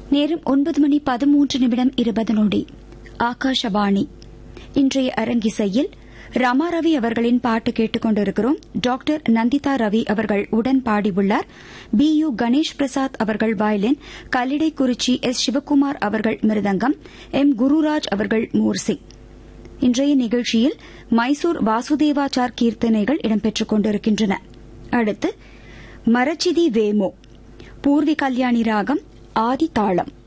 நேரம் ஒன்பது மணி பதிமூன்று நிமிடம் இருபது நொடி ஆகாஷவாணி இன்றைய அரங்கிசையில் ரமா ரவி அவர்களின் பாட்டு கேட்டுக் கொண்டிருக்கிறோம் டாக்டர் நந்திதா ரவி அவர்கள் உடன் பாடியுள்ளார் பி யு கணேஷ் பிரசாத் அவர்கள் வயலின் கல்லிடைக்குறிச்சி எஸ் சிவக்குமார் அவர்கள் மிருதங்கம் எம் குருராஜ் அவர்கள் மூர்சி இன்றைய நிகழ்ச்சியில் மைசூர் வாசுதேவாச்சார் கீர்த்தனைகள் இடம்பெற்றுக் கொண்டிருக்கின்றன அடுத்து மரச்சிதி வேமோ பூர்வி கல்யாணி ராகம் ஆதி தாளம்